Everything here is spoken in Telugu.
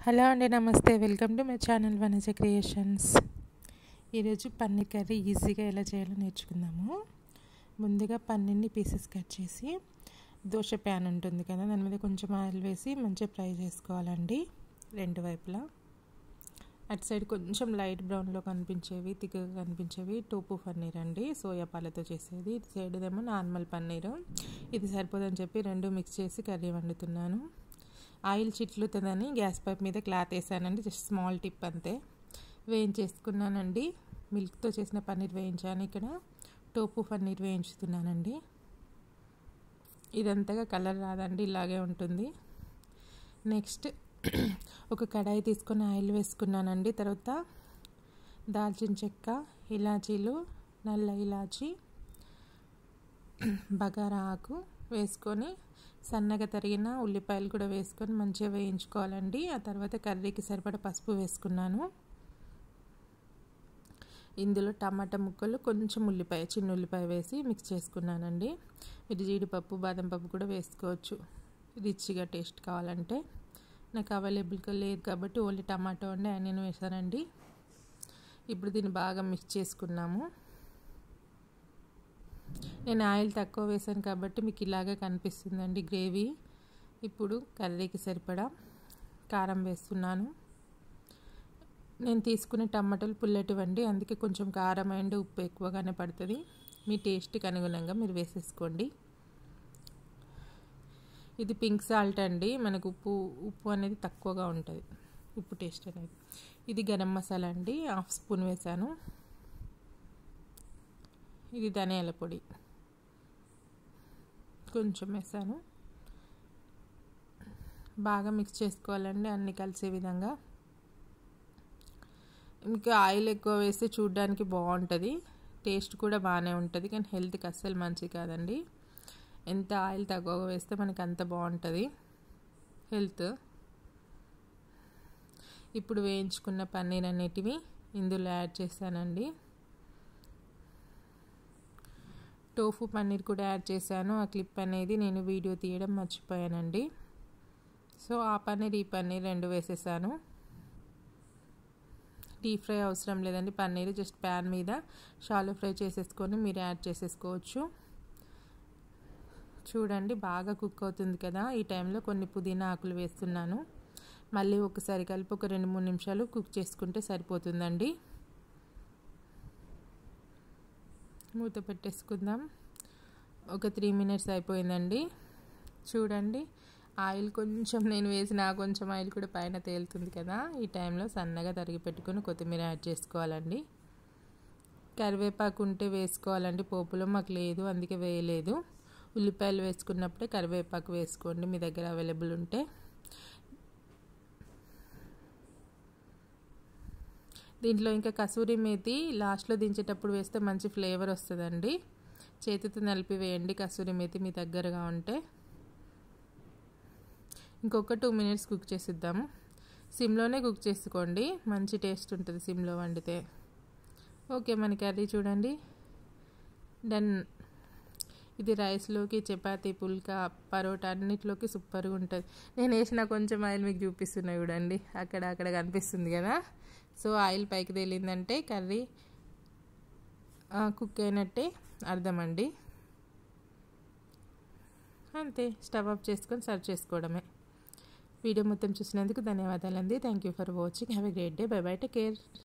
హలో అండి namaste welcome to my channel Vanaja creations ఈరోజు పన్నీర్ కర్రీ ఈజీగా ఎలా చేయాలో నేర్చుకుందాము ముందుగా పన్నీర్ని పీసెస్ కట్ చేసి దోశ ప్యాన్ ఉంటుంది కదా దాని మీద కొంచెం ఆయిల్ వేసి మంచిగా ఫ్రై చేసుకోవాలండి రెండు వైపులా అటు సైడ్ కొంచెం లైట్ బ్రౌన్లో కనిపించేవి తిక్కగా కనిపించేవి టోపు పన్నీర్ అండి సోయా పాలతో చేసేది ఇటు సైడ్ ఏమో నార్మల్ పన్నీరు ఇది సరిపోదని చెప్పి రెండు మిక్స్ చేసి కర్రీ వండుతున్నాను ఆయిల్ చిట్లుతుందని గ్యాస్ పైప్ మీద క్లాత్ వేసానండి జస్ట్ స్మాల్ టిప్ అంతే వేయించేసుకున్నానండి మిల్క్తో చేసిన పన్నీర్ వేయించాను ఇక్కడ టోపు పన్నీర్ వేయించుతున్నానండి ఇదంతగా కలర్ రాదండి ఇలాగే ఉంటుంది నెక్స్ట్ ఒక కడాయి తీసుకొని ఆయిల్ వేసుకున్నానండి తర్వాత దాల్చిన చెక్క ఇలాచీలు నల్ల ఇలాచి బగారా ఆకు వేసుకొని సన్నగా తరిగిన ఉల్లిపాయలు కూడా వేసుకొని మంచిగా వేయించుకోవాలండి ఆ తర్వాత కర్రీకి సరిపడ పసుపు వేసుకున్నాను ఇందులో టమాటా ముక్కలు కొంచెం ఉల్లిపాయ చిన్న ఉల్లిపాయ వేసి మిక్స్ చేసుకున్నానండి మీరు జీడిపప్పు బాదం పప్పు కూడా వేసుకోవచ్చు రిచ్గా టేస్ట్ కావాలంటే నాకు అవైలబుల్గా లేదు కాబట్టి ఓన్లీ టమాటో అండి ఆనియన్ వేసానండి ఇప్పుడు దీన్ని బాగా మిక్స్ చేసుకున్నాము నేను ఆయిల్ తక్కువ వేసాను కాబట్టి మీకు ఇలాగే కనిపిస్తుందండి గ్రేవీ ఇప్పుడు కర్రీకి సరిపడా కారం వేస్తున్నాను నేను తీసుకునే టమాటాలు పుల్లటివండి అందుకే కొంచెం కారం అండ్ ఉప్పు ఎక్కువగానే పడుతుంది మీ టేస్ట్కి అనుగుణంగా మీరు వేసేసుకోండి ఇది పింక్ సాల్ట్ అండి మనకు ఉప్పు ఉప్పు అనేది తక్కువగా ఉంటుంది ఉప్పు టేస్ట్ అనేది ఇది గరం మసాలా అండి హాఫ్ స్పూన్ వేసాను ఇది ధనియాల పొడి కొంచెం వేసాను బాగా మిక్స్ చేసుకోవాలండి అన్నీ కలిసే విధంగా ఇంకా ఆయిల్ ఎక్కువ వేస్తే చూడడానికి బాగుంటుంది టేస్ట్ కూడా బాగానే ఉంటుంది కానీ హెల్త్కి అస్సలు మంచి కాదండి ఎంత ఆయిల్ తక్కువగా వేస్తే మనకి అంత బాగుంటుంది హెల్త్ ఇప్పుడు వేయించుకున్న పన్నీర్ అనేటివి ఇందులో యాడ్ చేశానండి టోఫు పన్నీర్ కూడా యాడ్ చేశాను ఆ క్లిప్ అనేది నేను వీడియో తీయడం మర్చిపోయానండి సో ఆ పన్నీర్ ఈ పన్నీర్ రెండు వేసేసాను డీప్ ఫ్రై అవసరం లేదండి పన్నీర్ జస్ట్ ప్యాన్ మీద షాలో ఫ్రై చేసేసుకొని మీరు యాడ్ చేసేసుకోవచ్చు చూడండి బాగా కుక్ అవుతుంది కదా ఈ టైంలో కొన్ని పుదీనా ఆకులు వేస్తున్నాను మళ్ళీ ఒకసారి కలిపి ఒక రెండు మూడు నిమిషాలు కుక్ చేసుకుంటే సరిపోతుందండి మూత పెట్టేసుకుందాం ఒక త్రీ మినిట్స్ అయిపోయిందండి చూడండి ఆయిల్ కొంచెం నేను వేసిన కొంచెం ఆయిల్ కూడా పైన తేలుతుంది కదా ఈ టైంలో సన్నగా తరిగి పెట్టుకొని కొత్తిమీర యాడ్ చేసుకోవాలండి కరివేపాకు ఉంటే వేసుకోవాలండి పోపులో మాకు లేదు అందుకే వేయలేదు ఉల్లిపాయలు వేసుకున్నప్పుడే కరివేపాకు వేసుకోండి మీ దగ్గర అవైలబుల్ ఉంటే దీంట్లో ఇంకా కసూరి మేతి లాస్ట్లో దించేటప్పుడు వేస్తే మంచి ఫ్లేవర్ వస్తుందండి చేతితో నలిపి వేయండి కసూరి మేతి మీ దగ్గరగా ఉంటే ఇంకొక టూ మినిట్స్ కుక్ చేసిద్దాము సిమ్లోనే కుక్ చేసుకోండి మంచి టేస్ట్ ఉంటుంది సిమ్లో వండితే ఓకే మన కర్రీ చూడండి డన్ ఇది రైస్లోకి చపాతీ పుల్కా పరోటా అన్నిటిలోకి సూపర్గా ఉంటుంది నేను వేసిన కొంచెం ఆయిల్ మీకు చూపిస్తున్నా చూడండి అక్కడ అక్కడ కనిపిస్తుంది కదా సో ఆయిల్ పైకి తేలిందంటే కర్రీ కుక్ అయినట్టే అర్థమండి అంతే స్టవ్ ఆఫ్ చేసుకొని సర్వ్ చేసుకోవడమే వీడియో మొత్తం చూసినందుకు ధన్యవాదాలండి thank you for watching have a great day bye bye take care